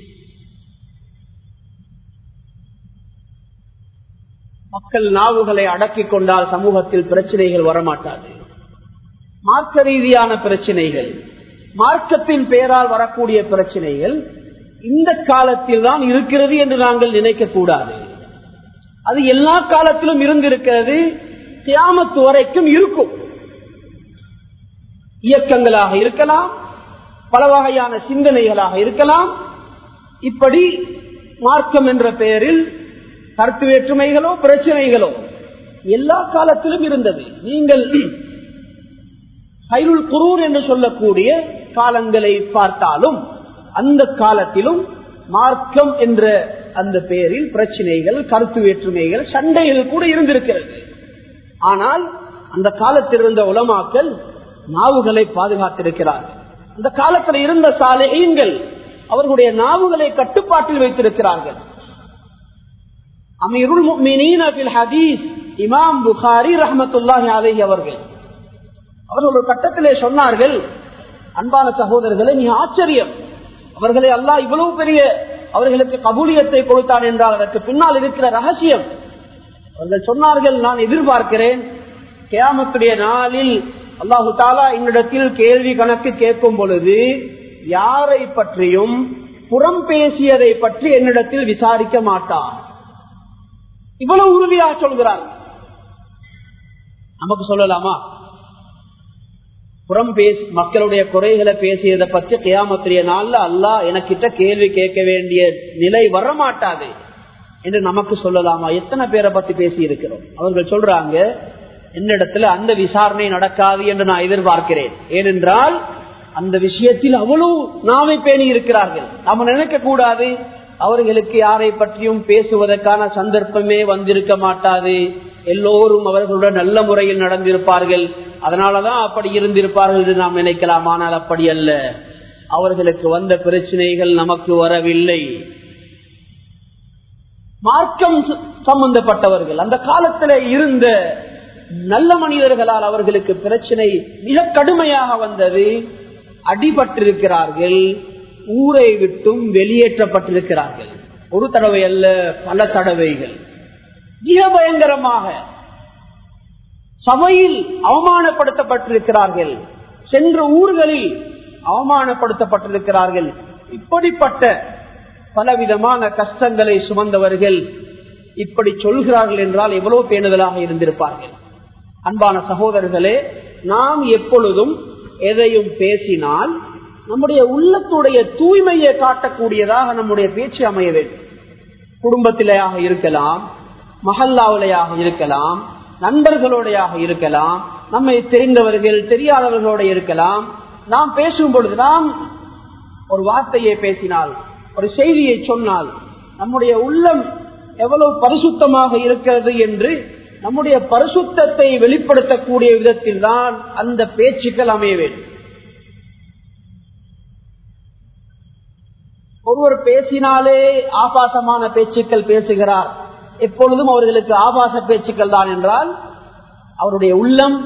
மக்கள் நாவுகளை அடக்கிக் கொண்டால் சமூகத்தில் பிரச்சனைகள் வரமாட்டாது மார்க்க ரீதியான பிரச்சனைகள் மார்க்கத்தின் பெயரால் வரக்கூடிய பிரச்சனைகள் இந்த காலத்தில் தான் இருக்கிறது என்று நாங்கள் நினைக்க கூடாது அது எல்லா காலத்திலும் இருந்திருக்கிறது தியாமத்து வரைக்கும் இருக்கும் இயக்கங்களாக இருக்கலாம் பல வகையான சிந்தனைகளாக இருக்கலாம் இப்படி மார்க்கம் என்ற பெயரில் கருத்து வேற்றுமைகளோ பிரச்சனைகளோ எல்லா காலத்திலும் இருந்தது நீங்கள் கைருள் குரூர் என்று சொல்லக்கூடிய காலங்களை பார்த்தாலும் அந்த காலத்திலும் மார்க்கம் என்ற அந்த பெயரில் பிரச்சனைகள் கருத்து வேற்றுமைகள் சண்டைகள் கூட இருந்திருக்கிறது ஆனால் அந்த காலத்தில் இருந்த உலமாக்கள் நாவுகளை பாதுகாத்திருக்கிறார்கள் அந்த காலத்தில் இருந்த சாலைகள் அவர்களுடைய நாவுகளை கட்டுப்பாட்டில் வைத்திருக்கிறார்கள் அமீருல் ஹதீஸ் இமாம் புகாரி ரஹமத்துல்லாஹி அலஹி அவர்கள் அவர்கள் ஒரு கட்டத்திலே சொன்னார்கள் அன்பான சகோதரர்களை நீ ஆச்சரியம் அவர்களை அல்லாஹ் இவ்வளவு பெரிய அவர்களுக்கு கபூலியத்தை கொடுத்தான் என்றால் அதற்கு பின்னால் இருக்கிற ரகசியம் அவர்கள் சொன்னார்கள் நான் எதிர்பார்க்கிறேன் கேமத்துடைய நாளில் அல்லாஹு தாலா என்னிடத்தில் கேள்வி கணக்கு கேட்கும் பொழுது யாரை பற்றியும் புறம் பேசியதை பற்றி என்னிடத்தில் விசாரிக்க மாட்டார் இவ்வளவு உறுதியாக சொல்கிறார் நமக்கு சொல்லலாமா புறம் பேசி மக்களுடைய குறைகளை பேசியதை பற்றி கியாமத்திரிய நாள்ல அல்லாஹ் எனக்கிட்ட கேள்வி கேட்க வேண்டிய நிலை வரமாட்டாது என்று நமக்கு சொல்லலாமா எத்தனை பேரை பத்தி பேசி இருக்கிறோம் அவர்கள் சொல்றாங்க என்னிடத்துல அந்த விசாரணை நடக்காது என்று நான் எதிர்பார்க்கிறேன் ஏனென்றால் அந்த விஷயத்தில் அவ்வளவு நாவை பேணி இருக்கிறார்கள் நாம நினைக்க கூடாது அவர்களுக்கு யாரை பற்றியும் பேசுவதற்கான சந்தர்ப்பமே வந்திருக்க மாட்டாது எல்லோரும் அவர்களுடன் நல்ல முறையில் நடந்திருப்பார்கள் அதனாலதான் அப்படி இருந்திருப்பார்கள் என்று நாம் நினைக்கலாம் ஆனால் அப்படி அல்ல அவர்களுக்கு வந்த பிரச்சனைகள் நமக்கு வரவில்லை மார்க்கம் சம்பந்தப்பட்டவர்கள் அந்த காலத்தில் இருந்த நல்ல மனிதர்களால் அவர்களுக்கு பிரச்சனை மிக கடுமையாக வந்தது அடிபட்டிருக்கிறார்கள் ஊரை விட்டும் வெளியேற்றப்பட்டிருக்கிறார்கள் ஒரு தடவை அல்ல பல தடவைகள் மிக பயங்கரமாக சபையில் அவமானப்படுத்தப்பட்டிருக்கிறார்கள் சென்ற ஊர்களில் அவமானப்படுத்தப்பட்டிருக்கிறார்கள் இப்படிப்பட்ட பலவிதமான கஷ்டங்களை சுமந்தவர்கள் இப்படி சொல்கிறார்கள் என்றால் எவ்வளவு பேணுதலாக இருந்திருப்பார்கள் அன்பான சகோதரர்களே நாம் எப்பொழுதும் எதையும் பேசினால் நம்முடைய உள்ளத்துடைய தூய்மையை காட்டக்கூடியதாக நம்முடைய பேச்சு அமைய வேண்டும் குடும்பத்திலேயாக இருக்கலாம் மஹல்லாவிலையாக இருக்கலாம் நண்பர்களோடையாக இருக்கலாம் நம்மை தெரிந்தவர்கள் தெரியாதவர்களோட இருக்கலாம் நாம் பேசும் பொழுது நாம் ஒரு வார்த்தையை பேசினால் ஒரு செய்தியை சொன்னால் நம்முடைய உள்ளம் எவ்வளவு பரிசுத்தமாக இருக்கிறது என்று நம்முடைய பரிசுத்தத்தை வெளிப்படுத்தக்கூடிய விதத்தில் தான் அந்த பேச்சுக்கள் அமைய வேண்டும் ஒருவர் பேசினாலே ஆபாசமான பேச்சுக்கள் பேசுகிறார் எப்பொழுதும் அவர்களுக்கு ஆபாச பேச்சுக்கள் தான் என்றால் அவருடைய உள்ளம்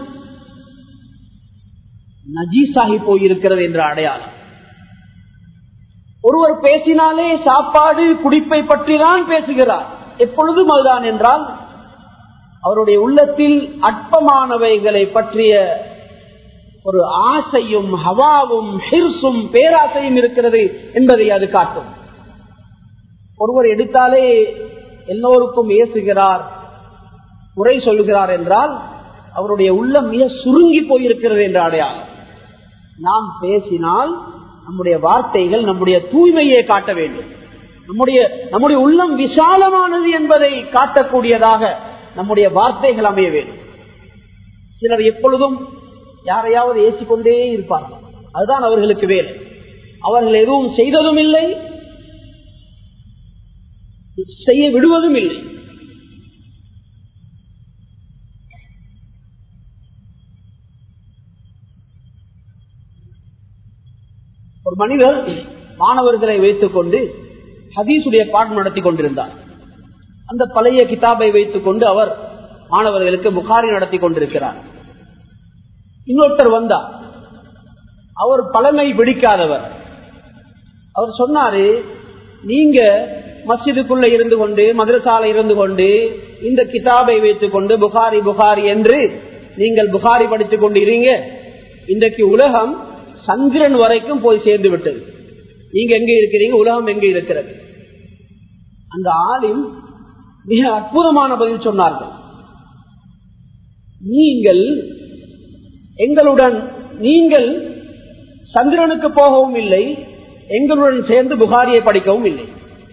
நஜீஸாகி போயிருக்கிறது என்ற அடையாளம் ஒருவர் பேசினாலே சாப்பாடு குடிப்பை பற்றி தான் பேசுகிறார் எப்பொழுதும் அதுதான் என்றால் அவருடைய உள்ளத்தில் அற்பமானவைகளை பற்றிய ஒரு ஆசையும் ஹவாவும் ஹிர்சும் பேராசையும் இருக்கிறது என்பதை அது காட்டும் ஒருவர் எடுத்தாலே எல்லோருக்கும் ஏசுகிறார் குறை சொல்லுகிறார் என்றால் அவருடைய உள்ளம் மிக சுருங்கி போயிருக்கிறது என்ற அடையாளம் நாம் பேசினால் நம்முடைய வார்த்தைகள் நம்முடைய தூய்மையை காட்ட வேண்டும் நம்முடைய நம்முடைய உள்ளம் விசாலமானது என்பதை காட்டக்கூடியதாக நம்முடைய வார்த்தைகள் அமைய வேண்டும் சிலர் எப்பொழுதும் யாரையாவது ஏசிக்கொண்டே இருப்பார்கள் அதுதான் அவர்களுக்கு வேலை அவர்கள் எதுவும் செய்ததும் இல்லை செய்ய விடுவதும் இல்லை ஒரு மனிதர் மாணவர்களை வைத்துக் கொண்டு ஹதீசுடைய பாடம் நடத்தி கொண்டிருந்தார் அந்த பழைய கிதாபை வைத்துக் கொண்டு அவர் மாணவர்களுக்கு புகாரி நடத்தி கொண்டிருக்கிறார் இன்னொருத்தர் வந்தார் அவர் பழமை பிடிக்காதவர் அவர் சொன்னாரு நீங்க மஸ்ஜிதுக்குள்ள இருந்து கொண்டு மதரசால இருந்து கொண்டு இந்த கிதாபை வைத்துக் கொண்டு புகாரி புகாரி என்று நீங்கள் புகாரி படித்துக் கொண்டு இருங்க இன்றைக்கு உலகம் சந்திரன் வரைக்கும் போய் சேர்ந்து விட்டது நீங்க எங்க இருக்கிறீங்க உலகம் எங்க இருக்கிறது அந்த ஆளின் மிக அற்புதமான பதில் சொன்னார்கள் நீங்கள் எங்களுடன் நீங்கள் சந்திரனுக்கு போகவும் இல்லை எங்களுடன் சேர்ந்து புகாரியை படிக்கவும் இல்லை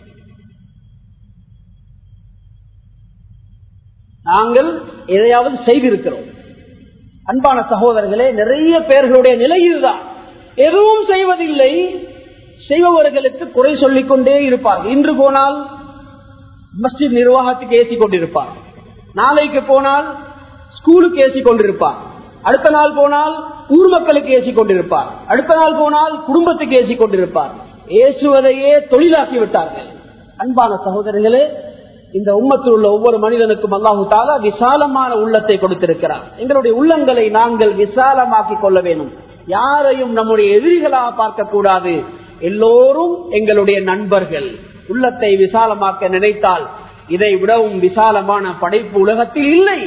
நாங்கள் எதையாவது செய்திருக்கிறோம் அன்பான சகோதரர்களே நிறைய பேர்களுடைய நிலை இதுதான் எதுவும் செய்வதில்லை செய்பவர்களுக்கு குறை சொல்லிக் கொண்டே இருப்பார்கள் இன்று போனால் மஸ்ஜித் நிர்வாகத்துக்கு ஏசி கொண்டிருப்பார் நாளைக்கு போனால் ஸ்கூலுக்கு ஏசி கொண்டிருப்பார் அடுத்த நாள் போனால் ஊர் மக்களுக்கு ஏசி கொண்டிருப்பார் அடுத்த நாள் போனால் குடும்பத்துக்கு ஏசி கொண்டிருப்பார் ஏசுவதையே தொழிலாக்கி விட்டார்கள் அன்பான சகோதரர்களே இந்த உம்மத்தில் உள்ள ஒவ்வொரு மனிதனுக்கும் அல்லாஹு தாலா விசாலமான உள்ளத்தை கொடுத்திருக்கிறார் எங்களுடைய உள்ளங்களை நாங்கள் விசாலமாக்கி கொள்ள வேண்டும் யாரையும் நம்முடைய எதிரிகளாக பார்க்க கூடாது எல்லோரும் எங்களுடைய நண்பர்கள் உள்ளத்தை விசாலமாக்க நினைத்தால் இதை விடவும் விசாலமான படைப்பு உலகத்தில் இல்லை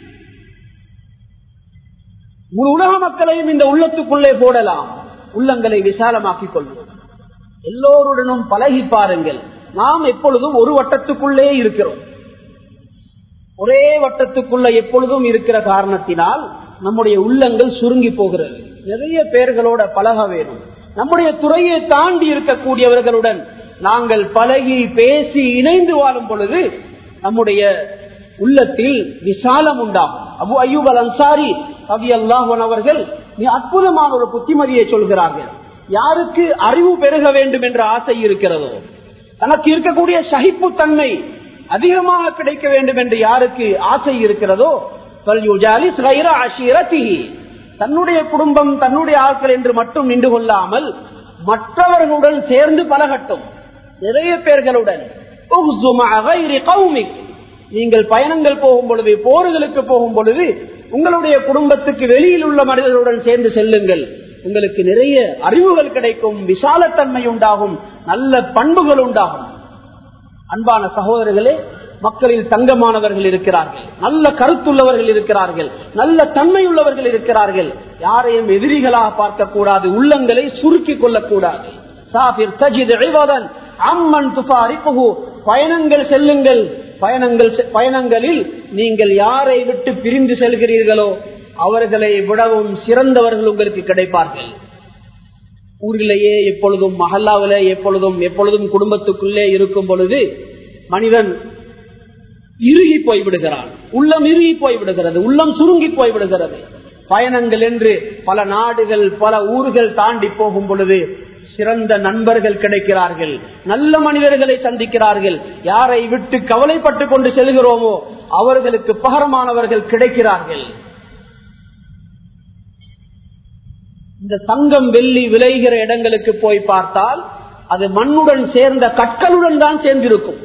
முழு உலக மக்களையும் இந்த உள்ளத்துக்குள்ளே போடலாம் உள்ளங்களை விசாலமாக்கிக் கொள்வோம் எல்லோருடனும் பழகி பாருங்கள் நாம் எப்பொழுதும் ஒரு வட்டத்துக்குள்ளே இருக்கிறோம் ஒரே வட்டத்துக்குள்ள எப்பொழுதும் இருக்கிற காரணத்தினால் நம்முடைய உள்ளங்கள் சுருங்கி போகிறது நிறைய பேர்களோட பழக வேணும் நம்முடைய துறையை தாண்டி இருக்கக்கூடியவர்களுடன் நாங்கள் பழகி பேசி இணைந்து வாழும் பொழுது நம்முடைய உள்ளத்தில் விசாலம் உண்டாகும் அபு அய்யூப் அல் அன்சாரி அபி அல்லாஹன் அவர்கள் மிக அற்புதமான ஒரு புத்திமதியை சொல்கிறார்கள் யாருக்கு அறிவு பெருக வேண்டும் என்ற ஆசை இருக்கிறதோ தனக்கு இருக்கக்கூடிய சகிப்பு தன்மை அதிகமாக கிடைக்க வேண்டும் என்று யாருக்கு ஆசை இருக்கிறதோ தன்னுடைய குடும்பம் தன்னுடைய ஆட்கள் என்று மட்டும் நின்று கொள்ளாமல் மற்றவர்களுடன் சேர்ந்து பழகட்டும் நிறைய பேர்களுடன் நீங்கள் பயணங்கள் போகும் பொழுது போர்களுக்கு போகும் பொழுது உங்களுடைய குடும்பத்துக்கு வெளியில் உள்ள மனிதர்களுடன் சேர்ந்து செல்லுங்கள் உங்களுக்கு நிறைய அறிவுகள் கிடைக்கும் விசாலத்தன்மை உண்டாகும் நல்ல பண்புகள் உண்டாகும் அன்பான சகோதரர்களே மக்களில் தங்கமானவர்கள் இருக்கிறார்கள் நல்ல கருத்துள்ளவர்கள் இருக்கிறார்கள் நல்ல தன்மை உள்ளவர்கள் இருக்கிறார்கள் யாரையும் எதிரிகளாக பார்க்க கூடாது உள்ளங்களை சுருக்கிக் கொள்ளக்கூடாது அம்மன் துபாரிப்புகு பயணங்கள் செல்லுங்கள் பயணங்கள் பயணங்களில் நீங்கள் யாரை விட்டு பிரிந்து செல்கிறீர்களோ அவர்களை விடவும் சிறந்தவர்கள் உங்களுக்கு கிடைப்பார்கள் ஊரிலேயே எப்பொழுதும் மஹல்லாவிலே எப்பொழுதும் எப்பொழுதும் குடும்பத்துக்குள்ளே இருக்கும் பொழுது மனிதன் இறுகி போய்விடுகிறான் உள்ளம் இறுகி போய்விடுகிறது உள்ளம் சுருங்கி போய்விடுகிறது பயணங்கள் என்று பல நாடுகள் பல ஊர்கள் தாண்டி போகும் பொழுது சிறந்த நண்பர்கள் கிடைக்கிறார்கள் நல்ல மனிதர்களை சந்திக்கிறார்கள் யாரை விட்டு கவலைப்பட்டு கொண்டு செல்கிறோமோ அவர்களுக்கு பகரமானவர்கள் கிடைக்கிறார்கள் இந்த தங்கம் வெள்ளி விளைகிற இடங்களுக்கு போய் பார்த்தால் அது மண்ணுடன் சேர்ந்த கற்களுடன் தான் சேர்ந்திருக்கும்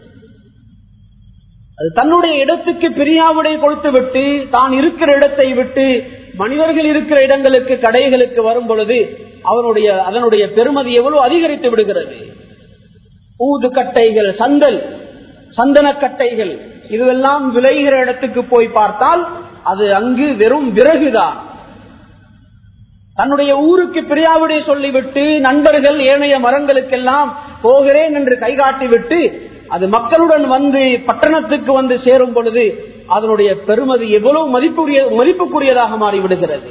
அது தன்னுடைய இடத்துக்கு பிரியாவிடை கொடுத்து விட்டு தான் இருக்கிற இடத்தை விட்டு மனிதர்கள் இருக்கிற இடங்களுக்கு கடைகளுக்கு வரும் பொழுது அவனுடைய அதனுடைய பெருமதி எவ்வளவு அதிகரித்து விடுகிறது ஊது கட்டைகள் சந்தல் சந்தன கட்டைகள் இதுவெல்லாம் விளைகிற இடத்துக்கு போய் பார்த்தால் அது அங்கு வெறும் விறகுதான் தன்னுடைய ஊருக்கு பிரியாவிடை சொல்லிவிட்டு நண்பர்கள் ஏனைய மரங்களுக்கெல்லாம் போகிறேன் என்று கைகாட்டி விட்டு அது மக்களுடன் வந்து பட்டணத்துக்கு வந்து சேரும் பொழுது அதனுடைய பெருமதி எவ்வளவு மதிப்புரிய மதிப்புக்குரியதாக மாறிவிடுகிறது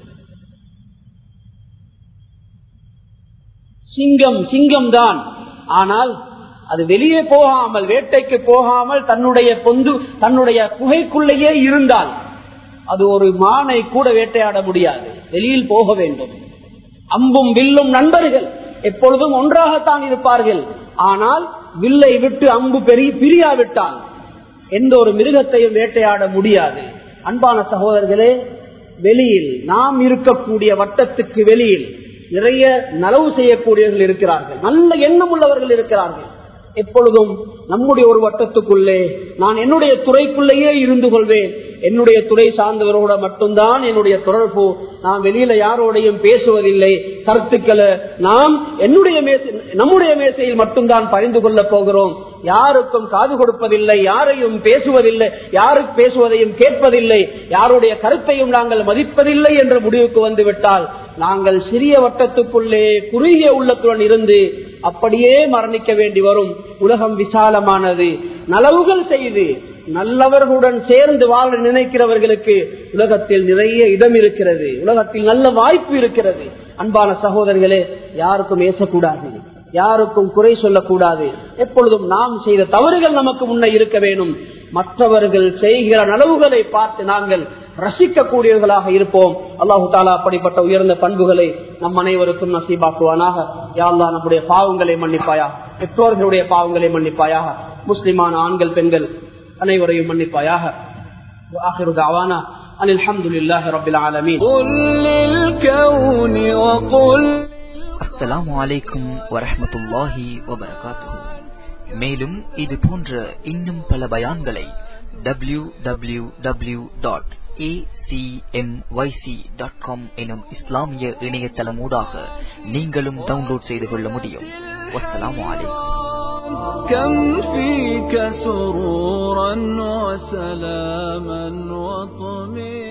சிங்கம் சிங்கம் தான் ஆனால் அது வெளியே போகாமல் வேட்டைக்கு போகாமல் தன்னுடைய பொந்து தன்னுடைய குகைக்குள்ளேயே இருந்தால் அது ஒரு மானை கூட வேட்டையாட முடியாது வெளியில் போக வேண்டும் அம்பும் வில்லும் நண்பர்கள் எப்பொழுதும் ஒன்றாகத்தான் இருப்பார்கள் ஆனால் வில்லை விட்டு அம்பு பெரிய பிரியாவிட்டால் எந்த ஒரு மிருகத்தையும் வேட்டையாட முடியாது அன்பான சகோதரர்களே வெளியில் நாம் இருக்கக்கூடிய வட்டத்துக்கு வெளியில் நிறைய நலவு செய்யக்கூடியவர்கள் இருக்கிறார்கள் நல்ல எண்ணம் உள்ளவர்கள் இருக்கிறார்கள் எப்பொழுதும் நம்முடைய ஒரு வட்டத்துக்குள்ளே நான் என்னுடைய துறைக்குள்ளேயே இருந்து கொள்வேன் என்னுடைய துறை சார்ந்தவரோட மட்டும்தான் என்னுடைய தொடர்பு நான் வெளியில யாரோடையும் பேசுவதில்லை கருத்துக்களை நாம் என்னுடைய மேசை நம்முடைய மேசையில் மட்டும்தான் பகிர்ந்து கொள்ள போகிறோம் யாருக்கும் காது கொடுப்பதில்லை யாரையும் பேசுவதில்லை யாருக்கு பேசுவதையும் கேட்பதில்லை யாருடைய கருத்தையும் நாங்கள் மதிப்பதில்லை என்ற முடிவுக்கு வந்துவிட்டால் நாங்கள் சிறிய வட்டத்துக்குள்ளே குறுகிய உள்ளத்துடன் இருந்து அப்படியே மரணிக்க வேண்டி வரும் உலகம் விசாலமானது நலவுகள் செய்து நல்லவர்களுடன் சேர்ந்து வாழ நினைக்கிறவர்களுக்கு உலகத்தில் நிறைய இடம் இருக்கிறது உலகத்தில் நல்ல வாய்ப்பு இருக்கிறது அன்பான சகோதரர்களே யாருக்கும் ஏசக்கூடாது யாருக்கும் குறை சொல்லக்கூடாது எப்பொழுதும் நாம் செய்த தவறுகள் நமக்கு முன்ன இருக்க வேண்டும் மற்றவர்கள் செய்கிற நலவுகளை பார்த்து நாங்கள் ரசிக்கக்கூடியவர்களாக இருப்போம் அல்லாஹு தாலா அப்படிப்பட்ட உயர்ந்த பண்புகளை நம் அனைவருக்கும் நசீபாக்குவானாக யாழ்லா நம்முடைய பாவங்களை மன்னிப்பாயா பெற்றோர்களுடைய பாவங்களை மன்னிப்பாயாக முஸ்லிமான ஆண்கள் பெண்கள் அனைவரையும் மன்னிப்பாயாக آخر دعوانا أن الحمد لله رب العالمين قل للكون وقل அஸ்ஸலாமு அலைக்கும் வரஹ்மத்துல்லாஹி வபரகாத்துஹு மேலும் இது போன்ற இன்னும் பல பயான்களை W W W dot dot com எனும் இஸ்லாமிய இணையதளமூடாக நீங்களும் டவுன்லோட் செய்து கொள்ள முடியும் வஸ்ஸலாமு அலைக்கும் كم فيك سرورا وسلاما وطمئنا